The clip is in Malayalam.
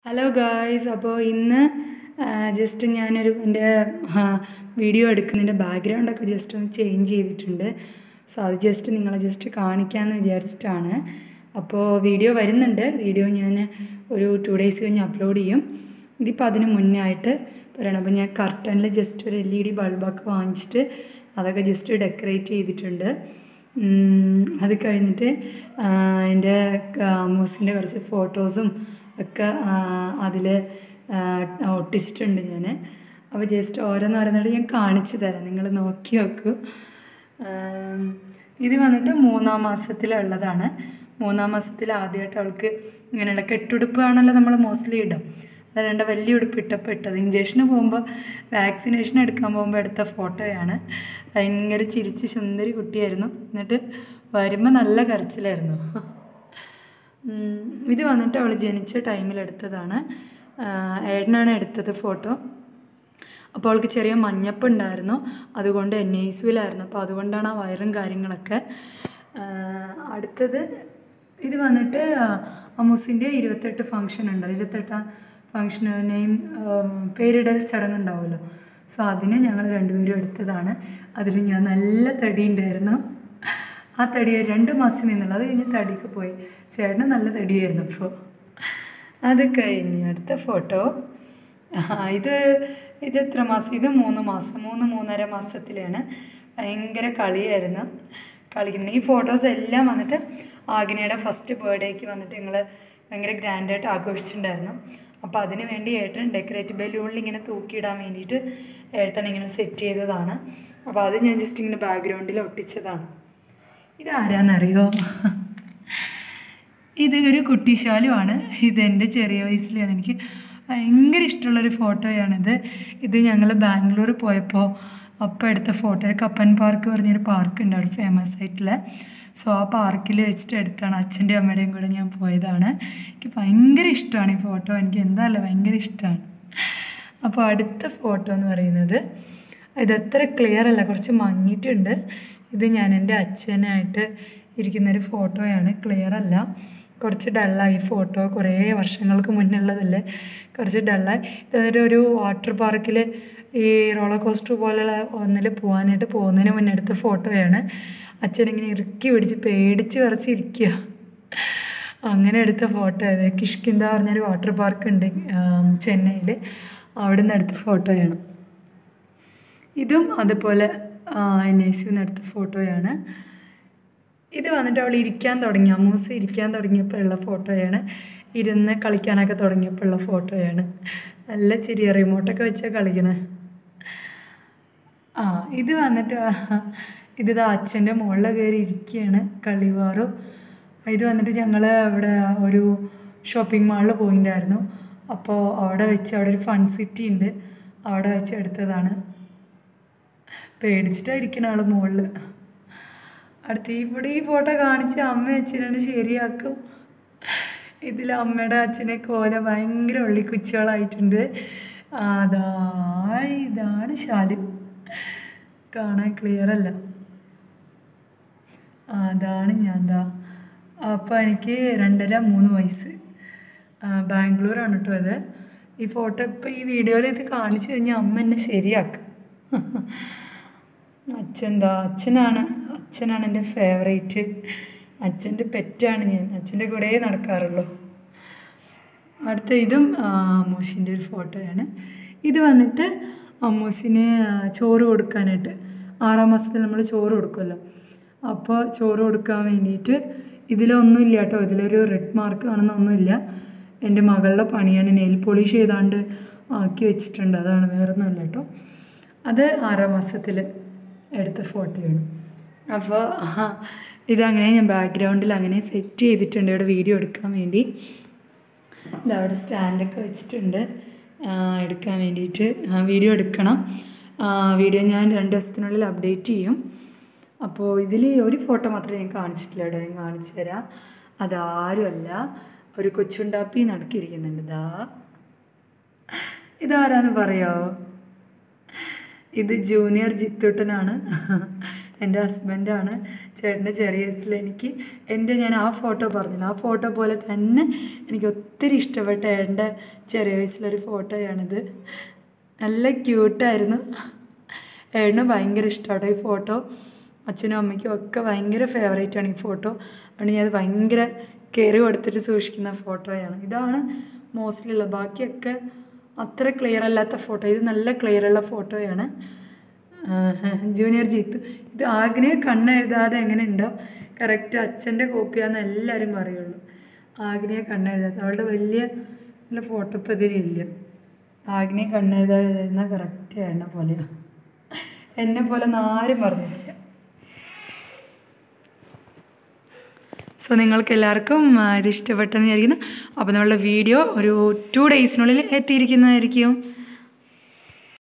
ഹലോ ഗായ്സ് അപ്പോൾ ഇന്ന് ജസ്റ്റ് ഞാനൊരു എൻ്റെ വീഡിയോ എടുക്കുന്നതിൻ്റെ ബാക്ക്ഗ്രൗണ്ടൊക്കെ ജസ്റ്റ് ഒന്ന് ചേഞ്ച് ചെയ്തിട്ടുണ്ട് സോ അത് ജസ്റ്റ് നിങ്ങളെ ജസ്റ്റ് കാണിക്കാമെന്ന് വിചാരിച്ചിട്ടാണ് അപ്പോൾ വീഡിയോ വരുന്നുണ്ട് വീഡിയോ ഞാൻ ഒരു ടു ഡേയ്സ് കഴിഞ്ഞ് അപ്ലോഡ് ചെയ്യും ഇതിപ്പോൾ അതിന് മുന്നേ ആയിട്ട് പറയണം അപ്പോൾ ഞാൻ കർട്ടനിൽ ജസ്റ്റ് ഒരു എൽ ഇ ഡി ബൾബൊക്കെ വാങ്ങിച്ചിട്ട് അതൊക്കെ ജസ്റ്റ് ഡെക്കറേറ്റ് ചെയ്തിട്ടുണ്ട് ഉം, അത് കഴിഞ്ഞിട്ട് എൻ്റെ മൂസിൻ്റെ കുറച്ച് ഫോട്ടോസും ഒക്കെ അതിൽ ഒട്ടിച്ചിട്ടുണ്ട് ഞാൻ അപ്പോൾ ജസ്റ്റ് ഓരോന്നോരോന്നായിട്ട് ഞാൻ കാണിച്ചു തരാം നിങ്ങൾ നോക്കി നോക്കൂ ആം, ഇത് വന്നിട്ട് മൂന്നാം മാസത്തിലുള്ളതാണ് മൂന്നാം മാസത്തിൽ ആദ്യമായിട്ട് അവൾക്ക് ഇങ്ങനെയുള്ള കെട്ടുടുപ്പാണല്ലോ നമ്മൾ മോസ്റ്റ്ലി ഇടും അതുകൊണ്ട് വലിയ ഉടുപ്പ് ഇട്ടപ്പോൾ ഇട്ടത് ഇഞ്ചക്ഷന് പോകുമ്പോൾ വാക്സിനേഷൻ എടുക്കാൻ പോകുമ്പോൾ എടുത്ത ഫോട്ടോയാണ് ഭയങ്കര ചിരിച്ച് സുന്ദരി കുട്ടിയായിരുന്നു എന്നിട്ട് വരുമ്പോൾ നല്ല കരച്ചിലായിരുന്നു ഉം, ഇത് വന്നിട്ട് അവൾ ജനിച്ച ടൈമിൽ എടുത്തതാണ് ഏട്ടനാണ് എടുത്തത് ഫോട്ടോ അപ്പോൾ അവൾക്ക് ചെറിയ മഞ്ഞപ്പ് ഉണ്ടായിരുന്നു അതുകൊണ്ട് എൻ ഐ സിയിലായിരുന്നു അപ്പോൾ അതുകൊണ്ടാണ് ആ വയറും കാര്യങ്ങളൊക്കെ ആ, അടുത്തത് ഇത് വന്നിട്ട് അമ്മൂസിൻ്റെ ഇരുപത്തെട്ട് ഫങ്ഷൻ ഉണ്ട് ഇരുപത്തെട്ടാം ഫങ്ഷനെയും പേരിടൽ ചടങ്ങുണ്ടാവുമല്ലോ സോ അതിന് ഞങ്ങൾ രണ്ടുപേരും എടുത്തതാണ് അതിൽ ഞാൻ നല്ല തടി ഉണ്ടായിരുന്നു ആ തടി രണ്ട് മാസം നിന്നുള്ളൂ അത് കഴിഞ്ഞ് തടിക്ക് പോയി ചേട്ടന് നല്ല തടിയായിരുന്നു അപ്പോൾ അത് കഴിഞ്ഞ് അടുത്ത ഫോട്ടോ ഇത് ഇത് എത്ര മാസം ഇത് മൂന്ന് മാസം മൂന്ന് മൂന്നര മാസത്തിലാണ് ഭയങ്കര കളിയായിരുന്നു കളിക്കുന്നത് ഈ ഫോട്ടോസ് എല്ലാം വന്നിട്ട് ആഗ്നയുടെ ഫസ്റ്റ് ബർത്ത്ഡേക്ക് വന്നിട്ട് ഞങ്ങൾ ഭയങ്കര ഗ്രാൻഡായിട്ട് ആഘോഷിച്ചിട്ടുണ്ടായിരുന്നു അപ്പോൾ അതിന് വേണ്ടി ഏട്ടൻ ഡെക്കറേറ്റ് ബലൂണിൽ ഇങ്ങനെ തൂക്കിയിടാൻ വേണ്ടിയിട്ട് ഏട്ടൻ ഇങ്ങനെ സെറ്റ് ചെയ്തതാണ് അപ്പോൾ അത് ഞാൻ ജസ്റ്റ് ഇങ്ങനെ ബാക്ക്ഗ്രൗണ്ടിൽ ഒട്ടിച്ചതാണ് ഇതാരാന്നറിയോ ഇത് ഒരു കുട്ടിശാലുമാണ് ഇതെൻ്റെ ചെറിയ വയസ്സിലാണ് എനിക്ക് ഭയങ്കര ഇഷ്ടമുള്ളൊരു ഫോട്ടോയാണിത് ഇത് ഞങ്ങൾ ബാംഗ്ലൂർ പോയപ്പോൾ അപ്പം എടുത്ത ഫോട്ടോ കപ്പൻ പാർക്ക് പറഞ്ഞൊരു പാർക്ക് ഉണ്ട് അവിടെ ഫേമസ് ആയിട്ടുള്ള സോ ആ പാർക്കിൽ വെച്ചിട്ട് എടുത്താണ് അച്ഛൻ്റെയും അമ്മയുടെയും കൂടെ ഞാൻ പോയതാണ് എനിക്ക് ഭയങ്കര ഇഷ്ടമാണ് ഈ ഫോട്ടോ എനിക്ക് എന്തായാലും ഭയങ്കര ഇഷ്ടമാണ് അപ്പോൾ അടുത്ത ഫോട്ടോ എന്ന് പറയുന്നത് ഇത് അത്ര ക്ലിയർ അല്ല കുറച്ച് മങ്ങിയിട്ടുണ്ട് ഇത് ഞാൻ എൻ്റെ അച്ഛനായിട്ട് ഇരിക്കുന്നൊരു ഫോട്ടോയാണ് ക്ലിയർ അല്ല കുറച്ച് ഡള്ളായി ഫോട്ടോ കുറേ വർഷങ്ങൾക്ക് മുന്നുള്ളതല്ലേ കുറച്ച് ഡള്ളായി ഇതൊരു ഒരു വാട്ടർ പാർക്കിൽ ഈ റോളർ കോസ്റ്റർ പോലുള്ള ഒന്നിൽ പോകാനായിട്ട് പോകുന്നതിന് മുന്നേ എടുത്ത ഫോട്ടോയാണ് അച്ഛനിങ്ങനെ ഇറുക്കി പിടിച്ച് പേടിച്ച് വിറച്ചിരിക്കുക അങ്ങനെ എടുത്ത ഫോട്ടോ ഇത് കിഷ്കിന്ത പറഞ്ഞൊരു വാട്ടർ പാർക്ക് ഉണ്ട് ചെന്നൈയിൽ അവിടെ നിന്ന് എടുത്ത ഫോട്ടോയാണ് ഇതും അതുപോലെ എൻ ഐ സിന്ന് എടുത്ത ഫോട്ടോയാണ് ഇത് വന്നിട്ട് അവൾ ഇരിക്കാൻ തുടങ്ങി അമ്മൂസ് ഇരിക്കാൻ തുടങ്ങിയപ്പോഴുള്ള ഫോട്ടോയാണ് ഇരുന്ന് കളിക്കാനൊക്കെ തുടങ്ങിയപ്പോഴുള്ള ഫോട്ടോയാണ് നല്ല ചിരിയ റിമോട്ടൊക്കെ വെച്ചാൽ കളിക്കണേ ആ ഇത് വന്നിട്ട് ഇത് ദാ അച്ഛൻ്റെ മുകളിൽ കയറി ഇരിക്കുകയാണ് കളിവാറും ഇത് വന്നിട്ട് ഞങ്ങൾ അവിടെ ഒരു ഷോപ്പിംഗ് മാളിൽ പോയിട്ടുണ്ടായിരുന്നു അപ്പോൾ അവിടെ വെച്ച് അവിടെ ഒരു ഫൺ സിറ്റി ഉണ്ട് അവിടെ വെച്ച് എടുത്തതാണ് പേടിച്ചിട്ടായിരിക്കണം ആൾ മുകളിൽ അടുത്ത് ഇവിടെ ഈ ഫോട്ടോ കാണിച്ച് അമ്മ അച്ഛനെ ശരിയാക്കും ഇതിൽ അമ്മയുടെ അച്ഛനെ കോല ഭയങ്കര ഉള്ളിക്കുച്ചുകളായിട്ടുണ്ട് അതാ ഇതാണ് ശാലി കാണാൻ ക്ലിയർ അല്ല ആ, അതാണ് ഞാൻ ദാ അപ്പോൾ എനിക്ക് രണ്ടര മൂന്ന് വയസ്സ് ആ, ബാംഗ്ലൂരാണ് കേട്ടോ അത് ഈ ഫോട്ടോ ഇപ്പോൾ ഈ വീഡിയോയിൽ ഇത് കാണിച്ചു കഴിഞ്ഞാൽ അമ്മ എന്നെ ശരിയാക്കും അച്ഛൻ ദാ അച്ഛനാണ് അച്ഛനാണ് എൻ്റെ ഫേവറേറ്റ് അച്ഛൻ്റെ പെറ്റാണ് ഞാൻ അച്ഛൻ്റെ കൂടെ നടക്കാറുള്ളൂ അടുത്ത ഇതും ആ, അമ്മൂസിൻ്റെ ഒരു ഫോട്ടോയാണ് ഇത് വന്നിട്ട് അമ്മൂസിന് ചോറ് കൊടുക്കാനായിട്ട് ആറാം മാസത്തിൽ നമ്മൾ ചോറ് കൊടുക്കുമല്ലോ അപ്പോൾ ചോറ് കൊടുക്കാൻ വേണ്ടിയിട്ട് ഇതിലൊന്നുമില്ല കേട്ടോ ഇതിലൊരു റെഡ് മാർക്ക് കാണുന്നൊന്നുമില്ല എൻ്റെ മകളുടെ പണിയാണ് നെയിൽ പോളിഷ് ചെയ്താണ്ട് ആക്കി വെച്ചിട്ടുണ്ട് അതാണ് വേറൊന്നുമല്ല കേട്ടോ അത് ആറാം മാസത്തിൽ എടുത്ത ഫോട്ടോയാണ് അപ്പോൾ ഇതങ്ങനെ ഞാൻ ബാക്ക്ഗ്രൗണ്ടിൽ അങ്ങനെ സെറ്റ് ചെയ്തിട്ടുണ്ട് ഇവിടെ വീഡിയോ എടുക്കാൻ വേണ്ടി ഇതാ അവിടെ സ്റ്റാൻഡൊക്കെ വെച്ചിട്ടുണ്ട് ആ, എടുക്കാൻ വേണ്ടിയിട്ട് ആ, വീഡിയോ എടുക്കണം ആ, വീഡിയോ ഞാൻ രണ്ട് ദിവസത്തിനുള്ളിൽ അപ്ഡേറ്റ് ചെയ്യും അപ്പോൾ ഇതിൽ ഒരു ഫോട്ടോ മാത്രമേ ഞാൻ കാണിച്ചിട്ടില്ല ഇവിടെ ഞാൻ കാണിച്ചു തരാം അതാരുമല്ല ഒരു കൊച്ചുണ്ടാപ്പി നടക്കിയിരിക്കുന്നുണ്ട് ഇതാ ഇതാരാന്ന് പറയാമോ ഇത് ജൂനിയർ ജിത്തുട്ടനാണ് എൻ്റെ ഹസ്ബൻഡാണ് ചേട്ടൻ്റെ ചെറിയ വയസ്സിൽ എനിക്ക് എൻ്റെ ഞാൻ ആ ഫോട്ടോ പറഞ്ഞില്ല ആ ഫോട്ടോ പോലെ തന്നെ എനിക്ക് ഒത്തിരി ഇഷ്ടപ്പെട്ട എൻ്റെ ചെറിയ വയസ്സിലൊരു ഫോട്ടോയാണിത് നല്ല ക്യൂട്ടായിരുന്നു ഏട്ടന് ഭയങ്കര ഇഷ്ടമാണ് ഈ ഫോട്ടോ അച്ഛനും അമ്മയ്ക്കും ഒക്കെ ഭയങ്കര ഫേവറേറ്റ് ആണ് ഈ ഫോട്ടോ അതുകൊണ്ട് ഞാൻ അത് ഭയങ്കര കെയർ കൊടുത്തിട്ട് സൂക്ഷിക്കുന്ന ഫോട്ടോയാണ് ഇതാണ് മോസ്റ്റ്ലി ഉള്ളത് ബാക്കിയൊക്കെ അത്ര ക്ലിയർ അല്ലാത്ത ഫോട്ടോ ഇത് നല്ല ക്ലിയർ ഉള്ള ഫോട്ടോയാണ് ജൂനിയർ ജീത്തു ഇത് ആഗ്നയെ കണ്ണെഴുതാതെ എങ്ങനെ ഉണ്ടോ കറക്റ്റ് അച്ഛൻ്റെ കോപ്പിയാന്ന് എല്ലാവരും പറയുള്ളൂ ആഗ്നയെ കണ്ണെഴുതാതെ അവളുടെ വലിയ നല്ല ഫോട്ടോ ഇപ്പോൾ ഇതിലില്ല ആഗ്നയെ കണ്ണെഴുതാതെ എഴുതുന്ന കറക്റ്റ് എണ്ണ പോലെയാണ് എന്നെ പോലെ ആരും പറഞ്ഞിട്ടില്ല സോ നിങ്ങൾക്ക് എല്ലാവർക്കും ഇത് ഇഷ്ടപ്പെട്ടെന്ന് വിചാരിക്കുന്നു അപ്പോൾ നമ്മളുടെ വീഡിയോ ഒരു ടു ഡേയ്സിനുള്ളിൽ എത്തിയിരിക്കുന്നതായിരിക്കും